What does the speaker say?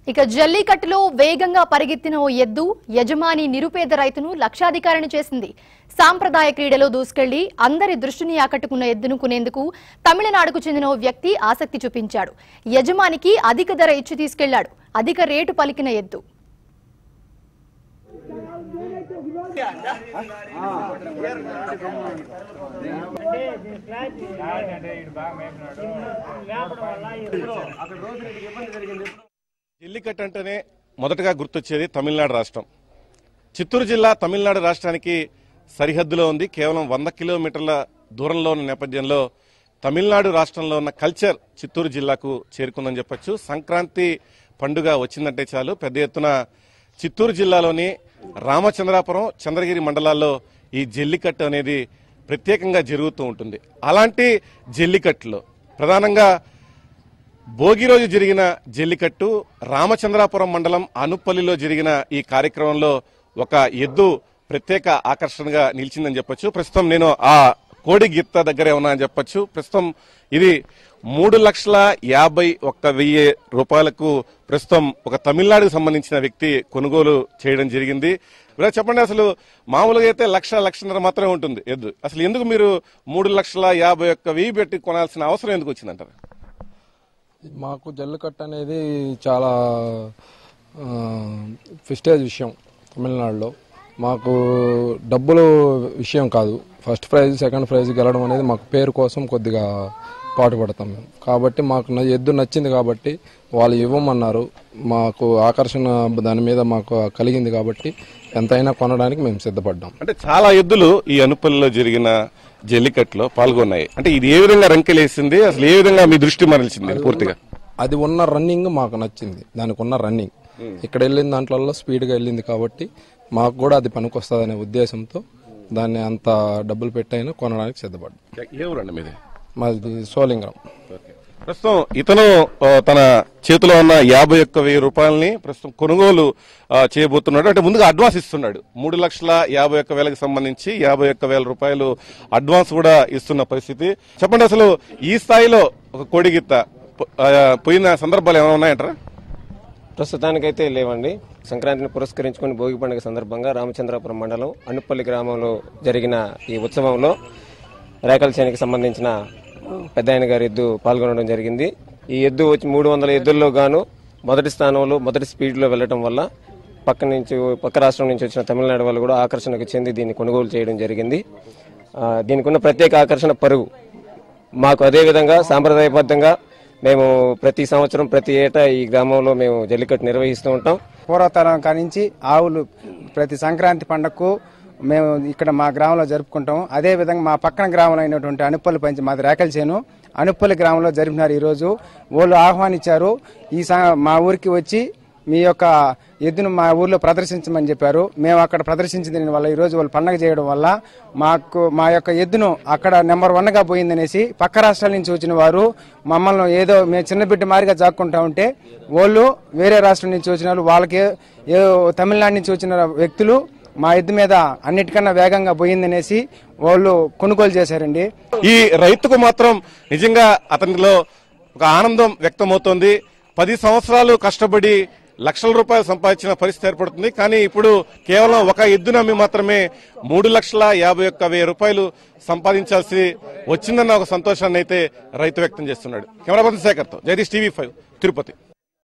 ఇక జల్లికట్టులో వేగంగా పరిగెత్తిన ఓ ఎద్దు యజమాని నిరుపేద రైతును లక్షాధికారిని చేసింది సాంప్రదాయ క్రీడలో దూసుకెళ్లి అందరి దృష్టిని ఆకట్టుకున్న ఎద్దును కొనేందుకు తమిళనాడుకు చెందిన ఓ వ్యక్తి ఆసక్తి చూపించాడు యజమానికి అధిక ధర ఇచ్చి తీసుకెళ్లాడు అధిక రేటు పలికిన ఎద్దు జల్లికట్టు అంటేనే మొదటగా గుర్తొచ్చేది తమిళనాడు రాష్ట్రం చిత్తూరు జిల్లా తమిళనాడు రాష్ట్రానికి సరిహద్దులో ఉంది కేవలం వంద కిలోమీటర్ల దూరంలో ఉన్న నేపథ్యంలో తమిళనాడు రాష్ట్రంలో ఉన్న కల్చర్ చిత్తూరు జిల్లాకు చేరుకుందని చెప్పొచ్చు సంక్రాంతి పండుగ వచ్చిందంటే చాలు పెద్ద ఎత్తున చిత్తూరు జిల్లాలోని రామచంద్రాపురం చంద్రగిరి మండలాల్లో ఈ జల్లికట్టు అనేది ప్రత్యేకంగా జరుగుతూ ఉంటుంది అలాంటి జల్లికట్టులో ప్రధానంగా భోగి రోజు జరిగిన జల్లికట్టు రామచంద్రాపురం మండలం అనుపల్లిలో జరిగిన ఈ కార్యక్రమంలో ఒక ఎద్దు ప్రత్యేక ఆకర్షణగా నిలిచిందని చెప్పొచ్చు ప్రస్తుతం నేను ఆ కోడి గిత్త దగ్గరే ఉన్నా అని చెప్పొచ్చు ప్రస్తుతం ఇది మూడు లక్షల యాభై ఒక్క వెయ్యి రూపాయలకు ప్రస్తుతం ఒక తమిళనాడుకు సంబంధించిన వ్యక్తి కొనుగోలు చేయడం జరిగింది ఇలా చెప్పండి అసలు మామూలుగా అయితే లక్ష లక్షన్నర మాత్రమే ఉంటుంది ఎద్దు అసలు ఎందుకు మీరు మూడు లక్షల యాభై ఒక్క వెయ్యి పెట్టి కొనాల్సిన అవసరం ఎందుకు వచ్చిందంటారు మాకు జల్లికట్టు అనేది చాలా ఫిస్టేజ్ విషయం తమిళనాడులో మాకు డబ్బులు విషయం కాదు ఫస్ట్ ప్రైజ్ సెకండ్ ప్రైజ్ గెలవడం అనేది మాకు పేరు కోసం కొద్దిగా పాటుపడతాం మేము కాబట్టి మాకు న- ఎద్దు నచ్చింది కాబట్టి వాళ్ళు ఇవ్వమన్నారు మాకు ఆకర్షణ దాని మీద మాకు కలిగింది కాబట్టి ఎంతైనా కొనడానికి మేము సిద్ధపడ్డాం అంటే చాలా ఎద్దులు ఈ అనుపల్లిలో జరిగిన జల్లికట్టులో పాల్గొన్నాయి అంటే ఇది ఏ విధంగా రంకెలేసింది అసలు ఏ విధంగా మీ దృష్టి మరల్చింది పూర్తిగా అది ఉన్న రన్నింగ్ మాకు నచ్చింది దానికి ఉన్న రన్నింగ్ ఇక్కడ వెళ్ళిన దాంట్లో స్పీడ్గా వెళ్ళింది కాబట్టి మాకు కూడా అది పనికొస్తుందనే ఉద్దేశంతో దాన్ని అంత డబ్బులు పెట్టైనా కొనడానికి సిద్ధపడ్డాం ఏ ఊరండి మీది మాది సోలింగరం ప్రస్తుతం ఇతను ఆ, తన చేతిలో ఉన్న యాభై ఒక్క వెయ్యి రూపాయలని ప్రస్తుతం కొనుగోలు ఆ, చేయబోతున్నాడు అంటే ముందుగా అడ్వాన్స్ ఇస్తున్నాడు మూడు లక్షల యాభై ఒక్క వేలకు సంబంధించి యాభై ఒక్క వేల రూపాయలు అడ్వాన్స్ కూడా ఇస్తున్న పరిస్థితి చెప్పండి అసలు ఈ స్థాయిలో ఒక కోడిగిత్త పో- ఆ, పోయిన సందర్భాలు ఏమైనా ఉన్నాయంటారా ప్రస్తుతానికైతే లేవండి సంక్రాంతిని పురస్కరించుకుని భోగి పండుగ సందర్భంగా రామచంద్రాపురం మండలం అనుపల్లి గ్రామంలో జరిగిన ఈ ఉత్సవంలో రేకల చేనికి సంబంధించిన పెద్ద ఆయన గారి ఎద్దు పాల్గొనడం జరిగింది ఈ ఎద్దు వచ్చి మూడు వందల ఎద్దుల్లో గాను మొదటి స్థానంలో మొదటి స్పీడ్లో వెళ్ళటం వల్ల పక్క నుంచి పక్క రాష్ట్రం నుంచి వచ్చిన తమిళనాడు వాళ్ళు కూడా ఆకర్షణకు చెంది దీన్ని కొనుగోలు చేయడం జరిగింది ఆ, దీనికి ఉన్న ప్రత్యేక ఆకర్షణ పరుగు మాకు అదే విధంగా సాంప్రదాయబద్ధంగా మేము ప్రతి సంవత్సరం ప్రతి ఏటా ఈ గ్రామంలో మేము జల్లికట్టు నిర్వహిస్తూ ఉంటాం పూర్వతరం కానించి ఆవులు ప్రతి సంక్రాంతి పండగకు మేము ఇక్కడ మా గ్రామంలో జరుపుకుంటాం అదే విధంగా మా పక్కన గ్రామంలో అయినటువంటి అనుప్పల్లి పంచి మాది రేకల చేను అనుప్పల్లి గ్రామంలో జరిపినారు ఈరోజు వాళ్ళు ఆహ్వానించారు ఈ స- మా ఊరికి వచ్చి మీ యొక్క ఎద్దును మా ఊర్లో ప్రదర్శించమని చెప్పారు మేము అక్కడ ప్రదర్శించిన దీని వల్ల ఈరోజు వాళ్ళు పండగ చేయడం వల్ల మాకు మా యొక్క ఎద్దును అక్కడ నెంబర్ వన్ గా పోయిందనేసి పక్క రాష్ట్రాల నుంచి వచ్చిన వారు మమ్మల్ని ఏదో మేము చిన్న బిడ్డ మారిగా జాక్కుంటా ఉంటే వాళ్ళు వేరే రాష్ట్రం నుంచి వచ్చిన వాళ్ళు వాళ్ళకి ఏ తమిళనాడు నుంచి వచ్చిన వ్యక్తులు మా ఎద్దు మీద అన్నిటికన్నా వేగంగా పోయిందనేసి వాళ్ళు కొనుగోలు చేశారండి ఈ రైతుకు మాత్రం నిజంగా అతనిలో ఒక ఆనందం వ్యక్తమవుతోంది పది సంవత్సరాలు కష్టపడి లక్షల రూపాయలు సంపాదించిన పరిస్థితి ఏర్పడుతుంది కానీ ఇప్పుడు కేవలం ఒక ఎద్దు నమ్మి మాత్రమే మూడు లక్షల యాభై ఒక్క వెయ్యి రూపాయలు సంపాదించాల్సి వచ్చిందన్న ఒక సంతోషాన్ని అయితే రైతు వ్యక్తం చేస్తున్నాడు కెమెరా పర్సన్ శేఖర్తో జగదీష్ టీవీ ఫైవ్ తిరుపతి